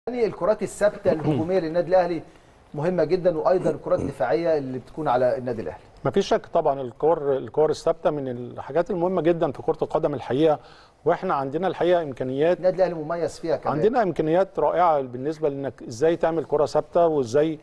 يعني الكرات الثابته الهجوميه للنادي الاهلي مهمه جدا وايضا الكرات الدفاعيه اللي بتكون على النادي الاهلي ما فيش شك طبعا الكور الكور الثابته من الحاجات المهمه جدا في كره القدم الحقيقه واحنا عندنا الحقيقه امكانيات النادي الاهلي مميز فيها كمان عندنا امكانيات رائعه بالنسبه لانك ازاي تعمل كره ثابته وازاي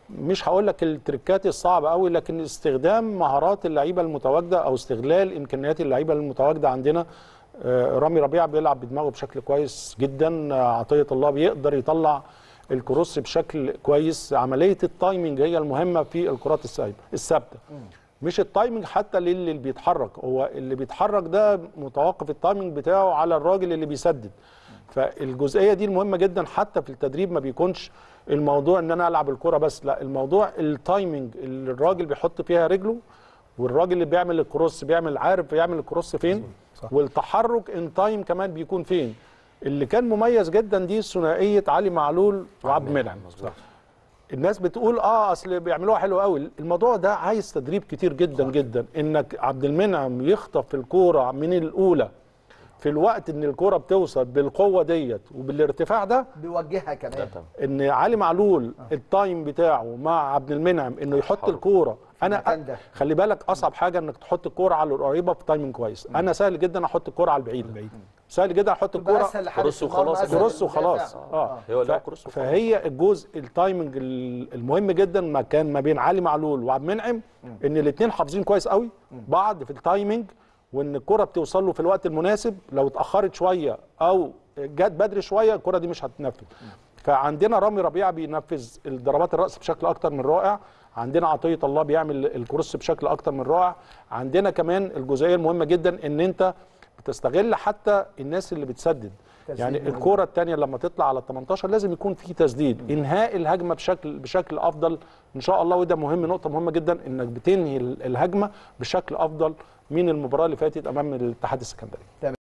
مش هقول لك التريكات الصعبه قوي لكن استخدام مهارات اللعيبه المتواجده او استغلال امكانيات اللعيبه المتواجده عندنا آه، رامي ربيع بيلعب بدماغه بشكل كويس جدا آه، عطيه الله بيقدر يطلع الكروس بشكل كويس عمليه التايمنج هي المهمه في الكرات الثابته الثابته مش التايمنج حتى للي بيتحرك هو اللي بيتحرك ده متوقف التايمنج بتاعه على الراجل اللي بيسدد فالجزئيه دي المهمه جدا حتى في التدريب ما بيكونش الموضوع ان انا العب الكره بس لا الموضوع التايمنج اللي الراجل بيحط فيها رجله والراجل اللي بيعمل الكروس بيعمل عارف يعمل الكروس فين صح. والتحرك ان تايم كمان بيكون فين اللي كان مميز جدا دي ثنائيه علي معلول وعبد المنعم مظبوط. الناس بتقول اه اصل بيعملوها حلو قوي الموضوع ده عايز تدريب كتير جدا صح. جدا انك عبد المنعم يخطف الكوره من الاولى في الوقت ان الكوره بتوصل بالقوه ديت وبالارتفاع ده بيوجهها كمان ان علي معلول التايم بتاعه مع عبد المنعم انه يحط الكوره انا المكان ده. خلي بالك اصعب حاجه انك تحط الكوره على القريبه في تايمنج كويس انا سهل جدا احط الكوره على البعيد سهل جدا احط تبقى الكوره اسهل لحارس كروس المرمى، وخلاص. أسهل كروس للمدافع. وخلاص اه هو اللي هو ف- كروس وخلاص. فهي الجزء التايمنج ال- المهم جدا ما كان ما بين علي معلول وعبد المنعم ان الاثنين حافظين كويس قوي بعض في التايمنج وان الكره بتوصل له في الوقت المناسب لو اتاخرت شويه او جت بدري شويه الكره دي مش هتنفذ فعندنا رامي ربيعه بينفذ الضربات الراس بشكل اكتر من رائع عندنا عطيه الله بيعمل الكروس بشكل اكتر من رائع عندنا كمان الجزئيه المهمه جدا ان انت بتستغل حتى الناس اللي بتسدد تسديد يعني مهم. الكوره الثانيه لما تطلع على ال 18 لازم يكون في تسديد انهاء الهجمه بشكل بشكل افضل ان شاء الله وده مهم نقطه مهمه جدا انك بتنهي ال- الهجمه بشكل افضل من المباراه اللي فاتت امام الاتحاد السكندري تمام